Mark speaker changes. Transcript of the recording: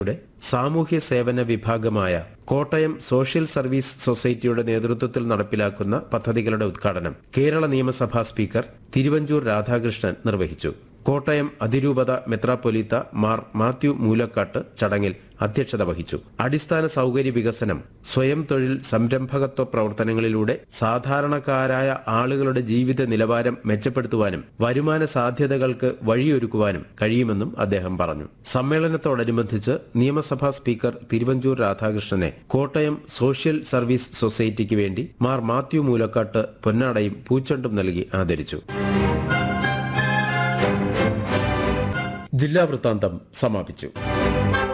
Speaker 1: യുടെ സാമൂഹ്യ സേവന വിഭാഗമായ കോട്ടയം സോഷ്യൽ സർവീസ് സൊസൈറ്റിയുടെ നേതൃത്വത്തിൽ നടപ്പിലാക്കുന്ന പദ്ധതികളുടെ ഉദ്ഘാടനം കേരള നിയമസഭാ സ്പീക്കർ തിരുവഞ്ചൂർ രാധാകൃഷ്ണൻ നിർവഹിച്ചു കോട്ടയം അതിരൂപത മെത്രാപ്പൊലീത്ത മാർ മാത്യു മൂലക്കാട്ട് ചടങ്ങിൽ അധ്യക്ഷത വഹിച്ചു അടിസ്ഥാന സൗകര്യ വികസനം സ്വയം തൊഴിൽ സംരംഭകത്വ പ്രവർത്തനങ്ങളിലൂടെ സാധാരണക്കാരായ ആളുകളുടെ ജീവിത നിലവാരം മെച്ചപ്പെടുത്തുവാനും വരുമാന സാധ്യതകൾക്ക് വഴിയൊരുക്കുവാനും കഴിയുമെന്നും അദ്ദേഹം പറഞ്ഞു സമ്മേളനത്തോടനുബന്ധിച്ച് നിയമസഭാ സ്പീക്കർ തിരുവഞ്ചൂർ രാധാകൃഷ്ണനെ കോട്ടയം സോഷ്യൽ സർവീസ് സൊസൈറ്റിക്ക് വേണ്ടി മാർ മാത്യു മൂലക്കാട്ട് പൊന്നാടയും പൂച്ചെണ്ടും നൽകി ആദരിച്ചു ജില്ലാ വൃത്താന്തം സമാപിച്ചു